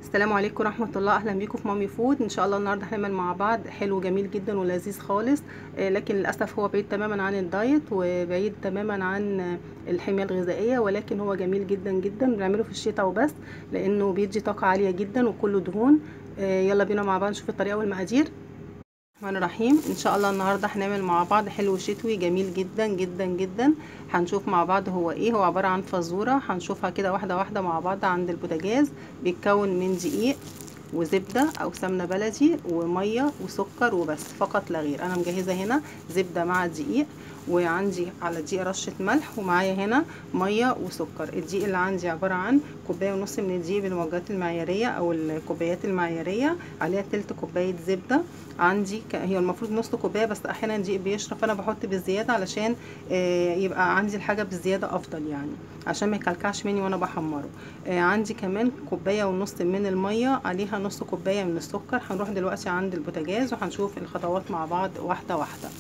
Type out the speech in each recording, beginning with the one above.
السلام عليكم ورحمة الله أهلا بيكم في مامي فود إن شاء الله النهاردة هنعمل مع بعض حلو جميل جدا ولذيذ خالص آه، لكن للأسف هو بعيد تماما عن الدايت وبعيد تماما عن آه، الحمية الغذائية ولكن هو جميل جدا جدا بنعمله في الشتاء وبس لأنه بيدي طاقة عالية جدا وكله دهون آه، يلا بينا مع بعض نشوف الطريقة والمقادير الرحمن الرحيم ان شاء الله النهارده هنعمل مع بعض حلو شتوي جميل جدا جدا جدا هنشوف مع بعض هو ايه هو عباره عن فزوره هنشوفها كده واحده واحده مع بعض عند البوتاجاز بيتكون من دقيق وزبده او سمنه بلدي وميه وسكر وبس فقط لا غير انا مجهزه هنا زبده مع دقيق وعندي على دقيق رشه ملح ومعايا هنا ميه وسكر الدقيق اللي عندي عباره عن كوبايه ونص من الدقيق بالموجات المعياريه او الكوبايات المعياريه عليها تلت كوبايه زبده عندي هي المفروض نص كوبايه بس احيانا الدقيق بيشرب فانا بحط بالزياده علشان يبقى عندي الحاجه بالزياده افضل يعني عشان ما يكلكعش مني وانا بحمره عندي كمان كوبايه ونص من الميه عليها نص كوبايه من السكر هنروح دلوقتي عند البوتاجاز وهنشوف الخطوات مع بعض واحده واحده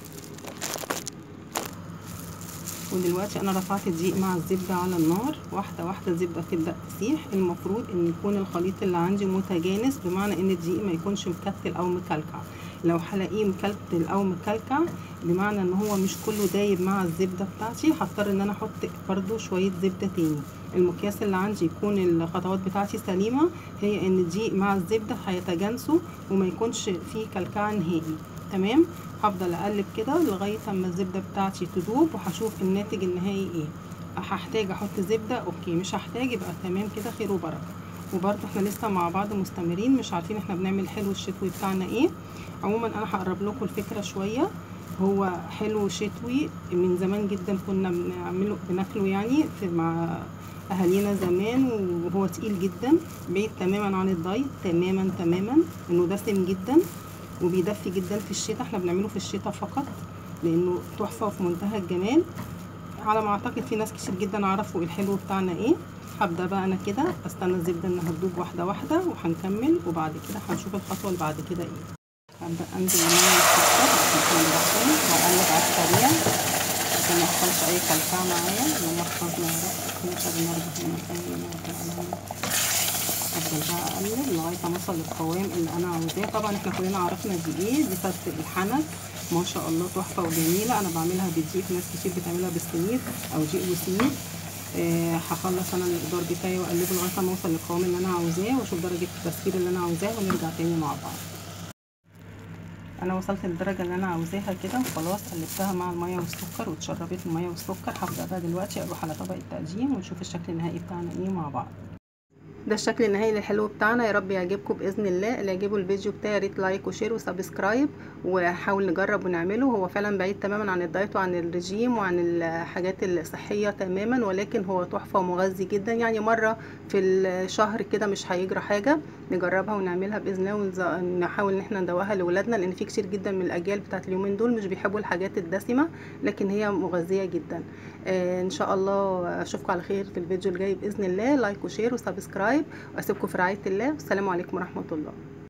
ودلوقتي انا رفعت الدقيق مع الزبده على النار واحده واحده الزبده تبدا تسيح المفروض ان يكون الخليط اللي عندي متجانس بمعنى ان الدقيق ما يكونش مكتل او مكلكع لو هلاقيه مكتل او مكلكع بمعنى ان هو مش كله دايب مع الزبده بتاعتي هضطر ان انا احط برده شويه زبده تاني المقياس اللي عندي يكون الخطوات بتاعتي سليمه هي ان الدقيق مع الزبده هيتجانسوا وما يكونش فيه كلكعه نهائي تمام هفضل اقلب كده لغايه اما الزبده بتاعتي تدوب وهشوف الناتج النهائي ايه هحتاج احط زبده اوكي مش هحتاج يبقى تمام كده خير وبركه وبرده احنا لسه مع بعض مستمرين مش عارفين احنا بنعمل حلو الشتوي بتاعنا ايه عموما انا هقرب لكم الفكره شويه هو حلو شتوي من زمان جدا كنا بنعمله بناكله يعني في مع اهالينا زمان وهو تقيل جدا بعيد تماما عن الدايت تماما تماما انه دسم جدا وبيدفي جدا في الشتاء احنا بنعمله في الشتاء فقط لانه تحفه وفي منتهى الجمال على ما اعتقد في ناس كتير جدا عرفوا الحلو بتاعنا ايه هبدا بقى انا كده استنى الزبده انها تدوب واحده واحده وهنكمل وبعد كده هنشوف الخطوه اللي بعد كده ايه هبدا انزل الميه والسكر عشان واقلب على السريع عشان ما يحصلش اي كلكعه معايا اللهم احفظنا يا رب نشرب النار في المكان افضل بقى اقلب لغايه ما اوصل للقوام اللي انا عاوزاه طبعا احنا كلنا عرفنا دي ايه دي فتة الحنك ما شاء الله تحفه وجميله انا بعملها بالدقيق ناس كتير بتعملها بالسميد او دقيق وسميد آه هخلص انا المقدار بتاعي واقلبه لغايه ما اوصل للقوام اللي انا عاوزاه واشوف درجه التسخير اللي انا عاوزاه ونرجع تاني مع بعض انا وصلت للدرجه اللي انا عاوزاها كده وخلاص قلبتها مع الميه والسكر واتشربت الميه والسكر هبدا بقى دلوقتي اروح على طبق التقديم ونشوف الشكل النهائي بتاعنا ايه مع بعض ده الشكل النهائي للحلو بتاعنا يا رب يعجبكم باذن الله اللي يعجبه الفيديو بتاعي يا ريت لايك وشير وسبسكرايب وحاول نجرب ونعمله هو فعلا بعيد تماما عن الدايت وعن الرجيم وعن الحاجات الصحيه تماما ولكن هو تحفه ومغذي جدا يعني مره في الشهر كده مش هيجرى حاجه نجربها ونعملها باذن الله ونحاول ان احنا ندوقها لاولادنا لان في كتير جدا من الاجيال بتاعت اليومين دول مش بيحبوا الحاجات الدسمه لكن هي مغذيه جدا آه ان شاء الله اشوفكم على خير في الفيديو الجاي باذن الله لايك وشير وسبسكرايب واسيبكم في رعايه الله والسلام عليكم ورحمه الله